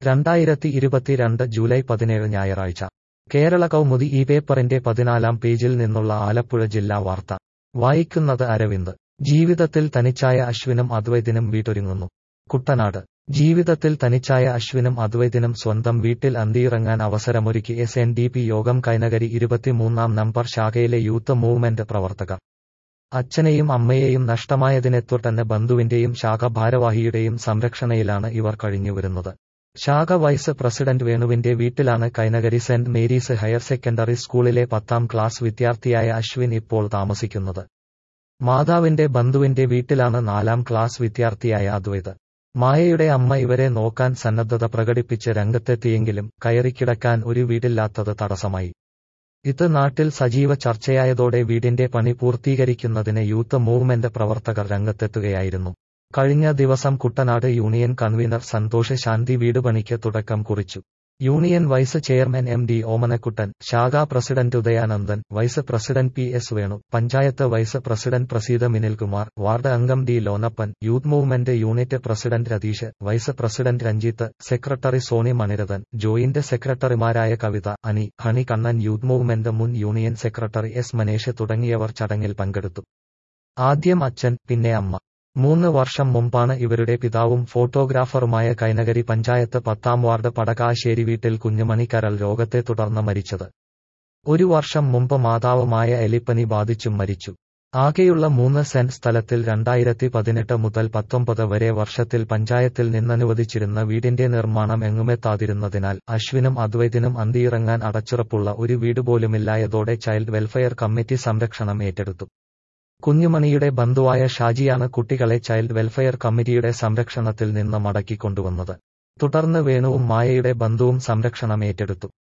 രണ്ടായിരത്തി ഇരുപത്തിരണ്ട് ജൂലൈ പതിനേഴ് ഞായറാഴ്ച കേരള കൗമുദി ഈ പേപ്പറിന്റെ പതിനാലാം പേജിൽ നിന്നുള്ള ആലപ്പുഴ ജില്ലാ വാർത്ത വായിക്കുന്നത് അരവിന്ദ് ജീവിതത്തിൽ തനിച്ചായ അശ്വിനും അദ്വൈതിനും വീട്ടൊരുങ്ങുന്നു കുട്ടനാട് ജീവിതത്തിൽ തനിച്ചായ അശ്വിനും അദ്വൈതിനും സ്വന്തം വീട്ടിൽ അന്തിയിറങ്ങാൻ അവസരമൊരുക്കി എസ് എൻ ഡി പി യോഗം കൈനകരി ഇരുപത്തിമൂന്നാം നമ്പർ ശാഖയിലെ യൂത്ത് മൂവ്മെന്റ് പ്രവർത്തകർ അച്ഛനെയും അമ്മയെയും നഷ്ടമായതിനെ തുടർന്ന് ബന്ധുവിന്റെയും ശാഖ ഭാരവാഹിയുടെയും സംരക്ഷണയിലാണ് ഇവർ കഴിഞ്ഞുവരുന്നത് ശാഖ വൈസ് പ്രസിഡന്റ് വേണുവിന്റെ വീട്ടിലാണ് Kainakary saint Mary's higher secondary സ്കൂളിലെ പത്താം ക്ലാസ് വിദ്യാർത്ഥിയായ അശ്വിൻ ഇപ്പോൾ താമസിക്കുന്നത് മാതാവിന്റെ ബന്ധുവിന്റെ വീട്ടിലാണ് നാലാം ക്ലാസ് വിദ്യാർത്ഥിയായ അദ്വൈത് മായയുടെ അമ്മ ഇവരെ നോക്കാൻ സന്നദ്ധത പ്രകടിപ്പിച്ച് രംഗത്തെത്തിയെങ്കിലും കയറിക്കിടക്കാൻ ഒരു വീടില്ലാത്തത് തടസ്സമായി ഇത് നാട്ടിൽ സജീവ ചർച്ചയായതോടെ വീടിന്റെ പണി പൂർത്തീകരിക്കുന്നതിന് യൂത്ത് മൂവ്മെന്റ് പ്രവർത്തകർ രംഗത്തെത്തുകയായിരുന്നു കഴിഞ്ഞ ദിവസം കുട്ടനാട് യൂണിയൻ കൺവീനർ സന്തോഷ് ശാന്തി വീട് പണിക്ക് തുടക്കം കുറിച്ചു union vice chairman M D Omanakuttan ശാഖാ president Udayanandan vice president P S Venu panchayat vice president Praseetha Minilkumar ward അംഗം D Lonappan youth movement unit president Ratheesh vice president Ranjith secretary Soni Manirathan joint സെക്രട്ടറിമാരായ കവിത അനി ഹണി കണ്ണൻ യൂത്ത് മൂവ്മെന്റ് മുൻ യൂണിയൻ സെക്രട്ടറി എസ് മനേഷ് തുടങ്ങിയവർ ചടങ്ങിൽ പങ്കെടുത്തു ആദ്യം അച്ഛൻ പിന്നെ അമ്മ മൂന്ന് വർഷം മുമ്പാണ് ഇവരുടെ പിതാവും ഫോട്ടോഗ്രാഫറുമായ കൈനകരി പഞ്ചായത്ത് പത്താം വാർഡ് പടകാശ്ശേരി വീട്ടിൽ കുഞ്ഞുമണി കരൾ രോഗത്തെ തുടർന്ന് മരിച്ചത് ഒരു വർഷം മുമ്പ് മാതാവുമായ എലിപ്പനി ബാധിച്ചും മരിച്ചു ആകെയുള്ള മൂന്ന് സെന്റ് സ്ഥലത്തിൽ രണ്ടായിരത്തി പതിനെട്ട് മുതൽ പത്തൊമ്പത് വരെ വർഷത്തിൽ പഞ്ചായത്തിൽ നിന്നനുവദിച്ചിരുന്ന വീടിന്റെ നിർമ്മാണം എങ്ങുമെത്താതിരുന്നതിനാൽ അശ്വിനും അദ്വൈതിനും അന്തിയിറങ്ങാൻ അടച്ചുറപ്പുള്ള ഒരു വീട് പോലുമില്ലായതോടെ ചൈൽഡ് വെൽഫെയർ കമ്മിറ്റി സംരക്ഷണം ഏറ്റെടുത്തു കുഞ്ഞുമണിയുടെ ബന്ധുവായ ഷാജിയാണ് കുട്ടികളെ ചൈൽഡ് വെൽഫെയർ കമ്മിറ്റിയുടെ സംരക്ഷണത്തിൽ നിന്ന് മടക്കിക്കൊണ്ടുവന്നത് തുടർന്ന് വേണുവും മായയുടെ ബന്ധുവും സംരക്ഷണം ഏറ്റെടുത്തു